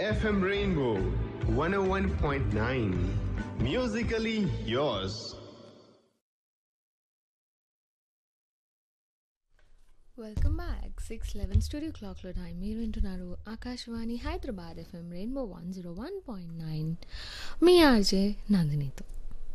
FM Rainbow 101.9. Musically yours. Welcome back six eleven studio క్లాక్లో time మీరు వింటున్నారు Akashvani Hyderabad FM rainbow one zero one point nine మీ RJ నందినితో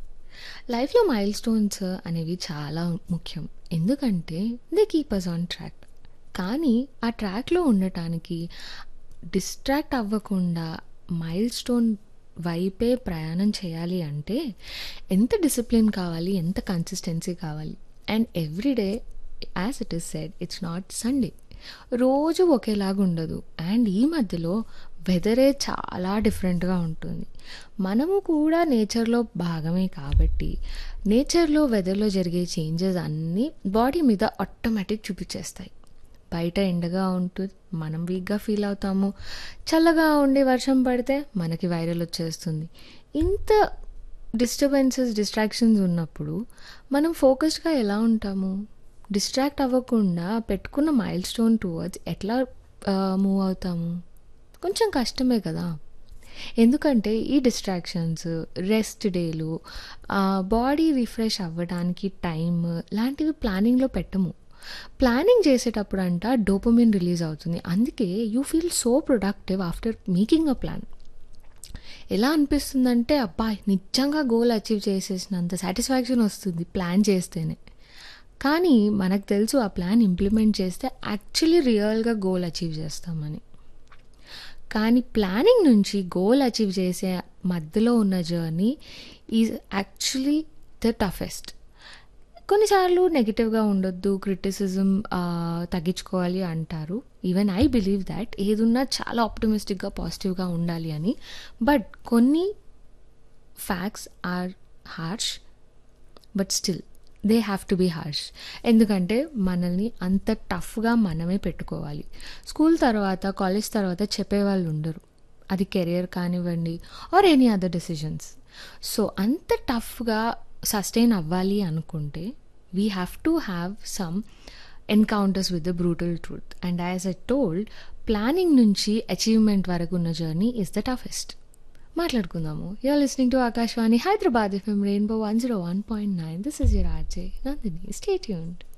లైఫ్లో మైల్ స్టోన్స్ అనేవి చాలా ముఖ్యం ఎందుకంటే they keep us on track కానీ ఆ ట్రాక్లో ఉండటానికి డిస్ట్రాక్ట్ అవ్వకుండా మైల్ స్టోన్ వైపే ప్రయాణం చేయాలి అంటే ఎంత డిసిప్లిన్ కావాలి ఎంత కన్సిస్టెన్సీ కావాలి and everyday as it is said it's not Sunday రోజు ఒకేలాగా ఉండదు అండ్ ఈ మధ్యలో వెదరే చాలా డిఫరెంట్గా ఉంటుంది మనము కూడా నేచర్లో భాగమే కాబట్టి నేచర్లో వెదర్లో జరిగే చేంజెస్ అన్నీ బాడీ మీద ఆటోమేటిక్ చూపించేస్తాయి బయట ఎండగా ఉంటుంది మనం వీక్గా ఫీల్ అవుతాము చల్లగా ఉండి వర్షం పడితే మనకి వైరల్ వచ్చేస్తుంది ఇంత డిస్టర్బెన్సెస్ డిస్ట్రాక్షన్స్ ఉన్నప్పుడు మనం ఫోకస్డ్గా ఎలా ఉంటాము డిస్ట్రాక్ట్ అవ్వకుండా పెట్టుకున్న మైల్ స్టోన్ టువర్డ్స్ ఎట్లా మూవ్ అవుతాము కొంచెం కష్టమే కదా ఎందుకంటే ఈ డిస్ట్రాక్షన్స్ రెస్ట్ డేలు బాడీ రిఫ్రెష్ అవ్వడానికి టైం లాంటివి ప్లానింగ్లో పెట్టము ప్లానింగ్ చేసేటప్పుడు అంట డోపమిన్ రిలీజ్ అవుతుంది అందుకే you feel so productive after making a plan ఎలా అనిపిస్తుందంటే అబ్బా నిజంగా గోల్ అచీవ్ చేసేసినంత సాటిస్ఫాక్షన్ వస్తుంది ప్లాన్ చేస్తేనే కానీ మనకు తెలుసు ఆ ప్లాన్ ఇంప్లిమెంట్ చేస్తే యాక్చువల్లీ రియల్గా గోల్ అచీవ్ చేస్తామని కానీ ప్లానింగ్ నుంచి గోల్ అచీవ్ చేసే మధ్యలో ఉన్న journey is actually the toughest కొన్నిసార్లు నెగిటివ్గా ఉండొద్దు క్రిటిసిజం తగ్గించుకోవాలి అంటారు ఈవెన్ ఐ బిలీవ్ దాట్ ఏదున్నా చాలా ఆప్టమిస్టిక్గా పాజిటివ్గా ఉండాలి అని బట్ కొన్ని facts are harsh but still they have to be harsh ఎందుకంటే మనల్ని అంత టఫ్గా మనమే పెట్టుకోవాలి స్కూల్ తర్వాత కాలేజ్ తర్వాత చెప్పేవాళ్ళు ఉండరు అది కెరియర్ కానివ్వండి or any other decisions so అంత టఫ్గా సస్టైన్ అవ్వాలి అనుకుంటే we have to have some encounters with the brutal truth and as I told planning నుంచి అచీవ్మెంట్ వరకు ఉన్న జర్నీ ఇస్ ద టఫెస్ట్ మాట్లాడుకుందాము you're listening to Akashvani Hyderabad FM rainbow one zero one point nine this is your RJ Nandini stay యూన్డ్